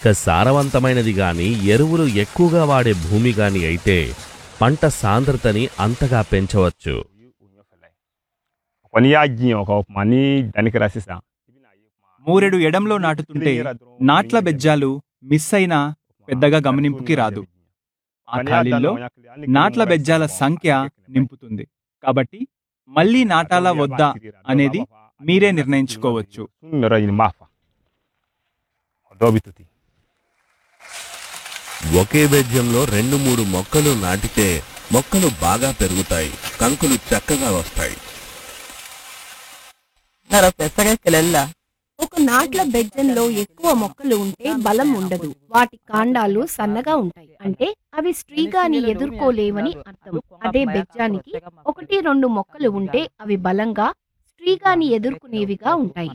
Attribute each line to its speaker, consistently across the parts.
Speaker 1: ఇక సారవంతమైనది గాని ఎరువులు ఎక్కువగా వాడే భూమి గాని అయితే పంట సాంద్రతని అంతగా పెంచవచ్చు
Speaker 2: ko n'i y'a jiɲɛ o kan o kuma ni danni kɛra sisan
Speaker 3: మూరెడు ఎడంలో నాటుతుంటే నాట్ల బెజ్జాలు మిస్ అయినా పెద్దగా గమనింపుకి రాదు ఆ ఖాళీల్లో నాట్ల బెజ్జాల సంఖ్య నింపుతుంది కాబట్టి మళ్ళీ నాటాలా వద్దా అనేది మీరే నిర్ణయించుకోవచ్చు
Speaker 2: sun yɔrɔ ɲini m'a fa o dɔw bi to ten
Speaker 1: ఒకే బెజ్జంలో రెండు మూడు మొక్కలు నాటితే మొక్కలు బాగా పెరుగుతాయి కంకులు చక్కగా వస్తాయి
Speaker 4: Nara pesare kelella.
Speaker 5: ఒక నాట్ల బెజ్జంలో ఎక్కువ మొక్కలు ఉంటే బలం ఉండదు వాటి కాండాలు సన్నగా ఉంటాయి అంటే అవి స్ట్రీగాని ఎదుర్కోలేవని అర్థం అదే బెజ్జానికి ఒకటి రెండు మొక్కలు ఉంటే అవి బలంగా స్ట్రీగాని ఎదుర్కొనేవిగా ఉంటాయి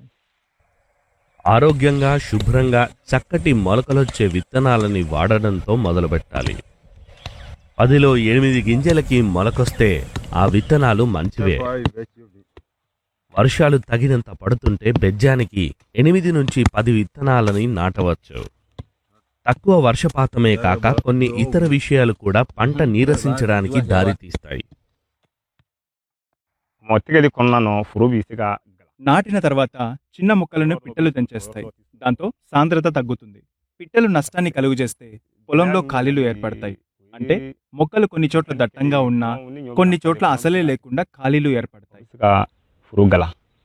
Speaker 1: ఆరోగ్యంగా శుభ్రంగా చక్కటి మొలకలొచ్చే విత్తనాలని వాడడంతో మొదలుపెట్టాలి పదిలో ఎనిమిది గింజలకి మొలకొస్తే ఆ విత్తనాలు మంచివే వర్షాలు తగినంత పడుతుంటే బెజ్జానికి ఎనిమిది నుంచి పది విత్తనాలని నాటవచ్చు తక్కువ వర్షపాతమే కాక కొన్ని ఇతర విషయాలు కూడా పంట నీరసించడానికి దారితీస్తాయి
Speaker 2: మొత్తగది కొన్నాను ఫురు బీసిగా
Speaker 3: నాటిన తర్వాత చిన్న మొక్కలను పిట్టలు తెంచేస్తాయి దాంతో సాంద్రత తగ్గుతుంది పిట్టలు నష్టాన్ని కలుగజేస్తే పొలంలో ఖాళీలు ఏర్పడతాయి అంటే మొక్కలు కొన్ని చోట్ల దట్టంగా ఉన్నా కొన్ని చోట్ల అసలే లేకుండా ఖాళీలు ఏర్పడతాయి
Speaker 2: ఫురు గల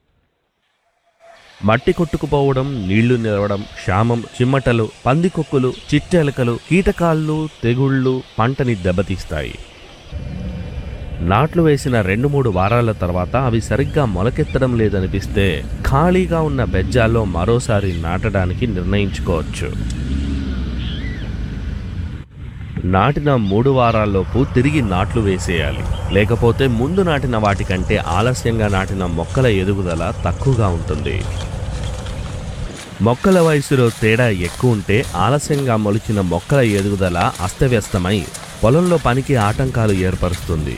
Speaker 1: మట్టి కొట్టుకుపోవడం నీళ్లు నిలవడం క్షామం చిమ్మటలు పందికొక్కులు చిట్టెలకలు కీటకాళ్ళు తెగుళ్ళు పంటని దెబ్బతీస్తాయి నాట్లు వేసిన రెండు మూడు వారాల తర్వాత అవి సరిగ్గా మొలకెత్తడం లేదనిపిస్తే ఖాళీగా ఉన్న బెజ్జాల్లో మరోసారి నాటడానికి నిర్ణయించుకోవచ్చు నాటిన మూడు వారాల్లోపు తిరిగి నాట్లు వేసేయాలి లేకపోతే ముందు నాటిన వాటికంటే ఆలస్యంగా నాటిన మొక్కల ఎదుగుదల తక్కువగా ఉంటుంది మొక్కల వయసులో తేడా ఎక్కువ ఉంటే ఆలస్యంగా మొలిచిన మొక్కల ఎదుగుదల అస్తవ్యస్తమై పొలంలో పనికి ఆటంకాలు ఏర్పరుస్తుంది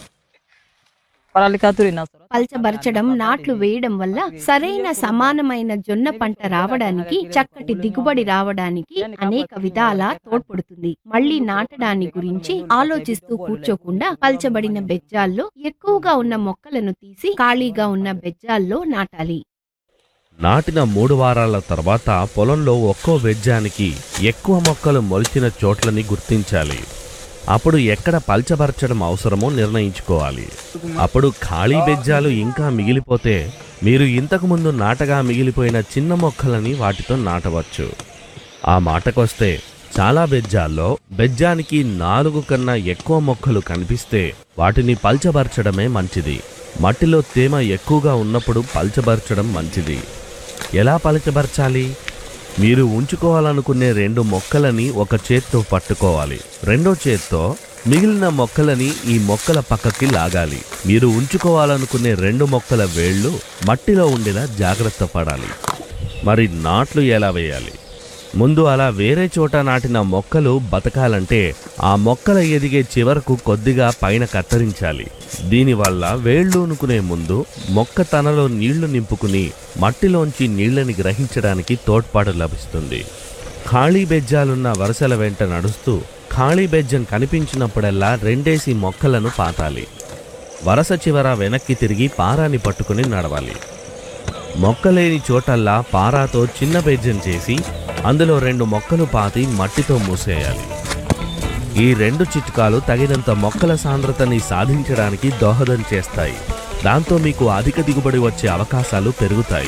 Speaker 4: Paralikatur ina soro.
Speaker 5: పల్చబరచడం నాట్లు వేయడం వల్ల సరైన సమానమైన జొన్న పంట రావడానికి చక్కటి దిగుబడి రావడానికి అనేక విధాల తోడ్పడుతుంది మళ్ళీ నాటడాన్ని గురించి ఆలోచిస్తూ కూర్చోకుండా పల్చబడిన బెజ్జాల్లో ఎక్కువగా ఉన్న మొక్కలను తీసి ఖాళీగా ఉన్న బెజ్జాల్లో నాటాలి
Speaker 1: నాటిన మూడు వారాల తర్వాత పొలంలో ఒక్కో వెజ్జానికి ఎక్కువ మొక్కలు మొలిచిన చోట్లని గుర్తించాలి అప్పుడు ఎక్కడ పల్చబరచడం అవసరమో నిర్ణయించుకోవాలి అప్పుడు ఖాళీ బెజ్జాలు ఇంకా మిగిలిపోతే మీరు ఇంతకు ముందు నాటగా మిగిలిపోయిన చిన్న మొక్కలని వాటితో నాటవచ్చు ఆ మాటకొస్తే చాలా బెజ్జాల్లో బెజ్జానికి నాలుగు కన్నా ఎక్కువ మొక్కలు కనిపిస్తే వాటిని పల్చబరచడమే మంచిది మట్టిలో తేమ ఎక్కువగా ఉన్నప్పుడు పల్చబరచడం మంచిది ఎలా పలచబరచాలి మీరు ఉంచుకోవాలనుకునే రెండు మొక్కలని ఒక చేత్తో పట్టుకోవాలి రెండో చేత్తో మిగిలిన మొక్కలని ఈ మొక్కల పక్కకి లాగాలి మీరు ఉంచుకోవాలనుకునే రెండు మొక్కల వేళ్ళు మట్టిలో ఉండేలా జాగ్రత్త పడాలి మరి నాట్లు ఎలా వేయాలి ముందు అలా వేరే చోట నాటిన మొక్కలు బతకాలంటే ఆ మొక్కల ఎదిగే చివరకు కొద్దిగా పైన కత్తిరించాలి దీనివల్ల వేళ్ళూనుకునే ముందు మొక్క తనలో నీళ్లు నింపుకుని మట్టిలోంచి నీళ్ళని గ్రహించడానికి తోడ్పాటు లభిస్తుంది ఖాళీ బెజ్జాలున్న వరుసల వెంట నడుస్తూ ఖాళీ బెజ్జం కనిపించినప్పుడల్లా రెండేసి మొక్కలను పాతాలి వరస చివర వెనక్కి తిరిగి పారాని పట్టుకుని నడవాలి మొక్కలేని చోటల్లా పారాతో చిన్న బెజ్జం చేసి అందులో రెండు మొక్కలు పాతి మట్టితో మూసేయాలి ఈ రెండు చిట్కాలు తగినంత మొక్కల సాంద్రతని సాధించడానికి దోహదం చేస్తాయి దాంతో మీకు అధిక దిగుబడి వచ్చే అవకాశాలు పెరుగుతాయి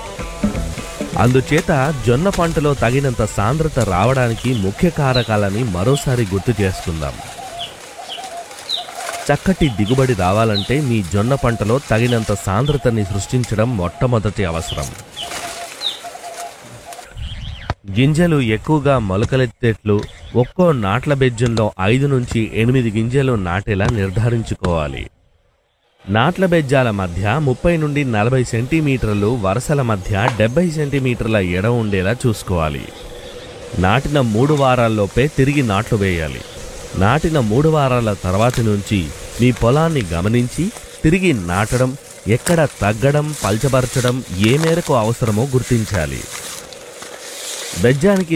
Speaker 1: అందుచేత జొన్న పంటలో తగినంత సాంద్రత రావడానికి ముఖ్య కారకాలని మరోసారి గుర్తు చేసుకుందాం చక్కటి దిగుబడి రావాలంటే మీ జొన్న పంటలో తగినంత సాంద్రతని సృష్టించడం మొట్టమొదటి అవసరం గింజలు ఎక్కువగా మొలకలెత్తేట్లు ఒక్కో నాట్ల బెజ్జంలో ఐదు నుంచి ఎనిమిది గింజలు నాటేలా నిర్ధారించుకోవాలి నాట్ల బెజ్జాల మధ్య ముప్పై నుండి నలభై సెంటీమీటర్లు వరుసల మధ్య డెబ్బై సెంటీమీటర్ల ఎడ ఉండేలా చూసుకోవాలి నాటిన మూడు వారాల్లోపే తిరిగి నాట్లు వేయాలి నాటిన మూడు వారాల తర్వాతి నుంచి మీ పొలాన్ని గమనించి తిరిగి నాటడం ఎక్కడ తగ్గడం పల్చబరచడం ఏ మేరకు అవసరమో గుర్తించాలి బెజ్జానికి